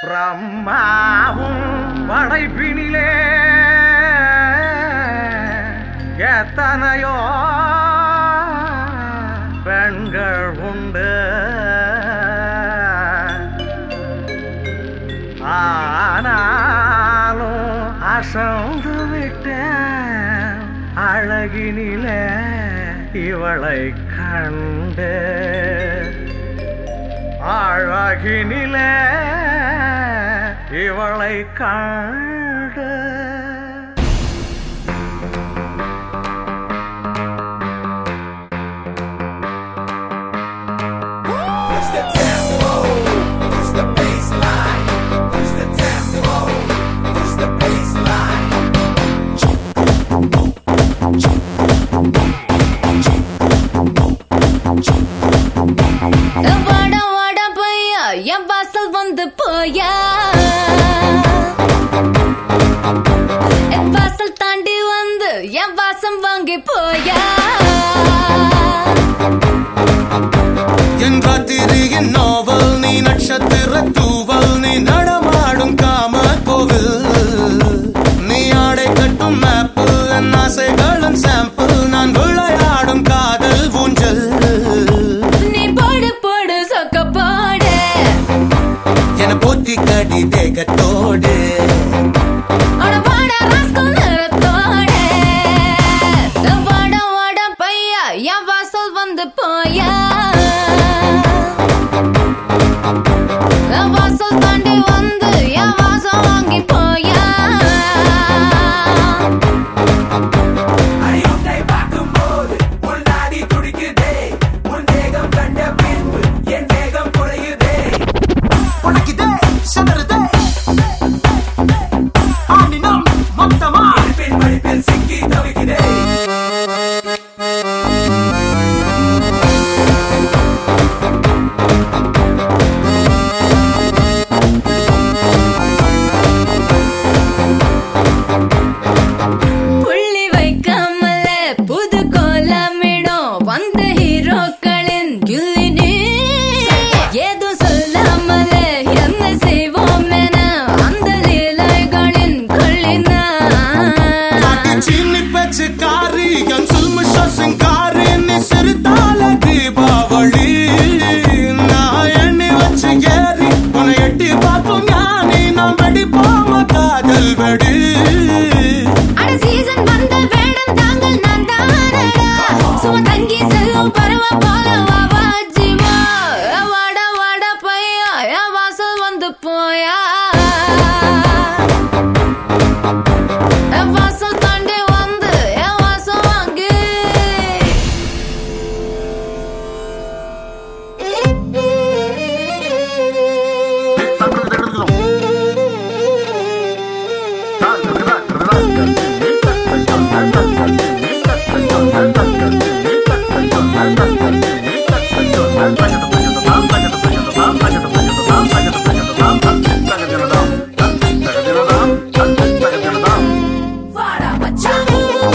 பிரம்மாவும் படைப்பினிலே எத்தனையோ பெண்கள் உண்டு ஆனாலும் அசந்து விட்டேன் அழகினிலே இவளை கண்டு அழகினிலே இவளை கண்டு Push the tempo, push the baseline, push the tempo, push the baseline. வாட வாட பையா என் வாசல் வந்து போயா என் வாசல் தாண்டி வந்து என் வாசம் வாங்கி போயா என் ராத்திரியின் நாவல் நீ நட்சத்திர தூவல் நீ நடமாடும் காம கோவில் நீ ஆடை கட்டும் மேப்பு என் ஆசைகளின் சாம்பிள் நான் விளையாடும் காதல் ஊஞ்சல் நீ போடு போடு சொக்க போடு என போத்தி கடி தேகத்தோடு அட வாட ராஸ்கல் நிறத்தோடு வாட வாட பையா என் வாசல் வந்து போயா என் வாசல் தாண்டி வந்து என் வாசம் வாங்கி போயா அடி உன்னை பார்க்கும்போது உன் நாடி துடிக்குதே உன் தேகம் கண்ட பின்பு என் வேகம் குறையுதே உனக்கிதே சதறுதே ஆனினம் மொத்தமா படிப்பின் படிப்பில் சிக்கி தவிக்கிறே புள்ளி வைக்காமல புது கோலமிடும் வந்த ஹீரோக்களின் கில்லினி ஏதோ சொல்லாமல என்ன செய்வோம் என அந்த லீலைகளின் கொள்ளினா சீனி பேச்சு காரி என் சுல்முஷ சிங்காரி நீ சிறுத்தால தீபாவளி நான் எண்ணி வச்சு ஏறி உன்னை எட்டி பார்க்கும் ஞானி நாம் வெடிப்போம காதல் வெடி அட சீசன் வந்த வேடம் தாங்கள் நான் தானடா சும தங்கி செல்லும் பருவ போல வா வா ஜீவா வாட வாட பையா என் வாசல் வந்து போயா என் வாசல் தாண்டி வந்து என் வாசம் வாங்கி வாடா மச்சான்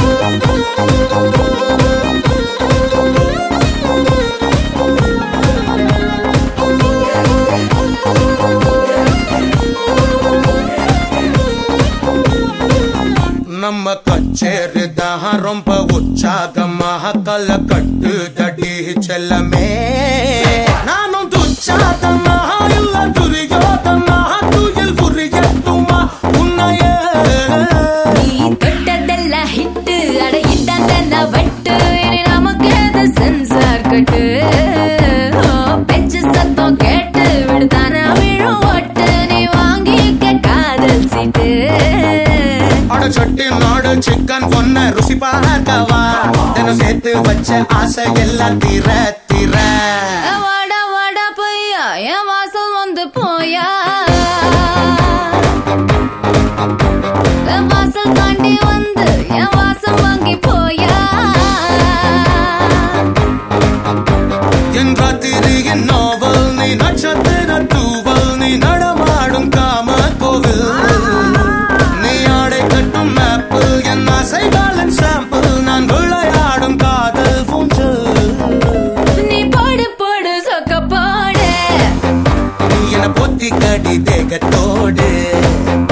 நம்ம கச்சேரி தான் ரொம்ப உற்சாகமாக கல கட்டு தடி செல்லமே நானும் துச்சாதமாக இல்ல துரியோதமாக துயில் புரியட்டுமா உன்னையே நீ தொட்டதெல்லாம் ஹிட்டு அட இட்டாந்தெல்லாம் வட்டு இனி நமக்கு எது சென்சார் கட்டு ஓ, பெச்சு சத்தம் கேட்டு விடுதானா விழும் ஒட்டு நீ வாங்கிக்க காதல் சீட்டு அட சட்டி நாடு சிக்கன் பொண்ண ருசி பார்க்கவா தினம் சேர்த்து வச்ச ஆசை எல்லாம் தீர தீர வாடா வாடா பையா என் வாசல் வந்து போயா என் வாசல் தாண்டி வந்து என் வாசம் வாங்கி போயா என் ராத்திரியின் நாவல் நீ நட்சத்திர தூவல் நீ நடமாடும் காம கோவில் நீ ஆடை கட்டும் மேப்பு என் ஆசைகளின் சாம்பிள் நான் விளையாடும் காதல் பூஞ்சல் நீ போடு போடு சொக்க போடு நீ என பொத்தி கடி தாண்டி தேகத்தோடு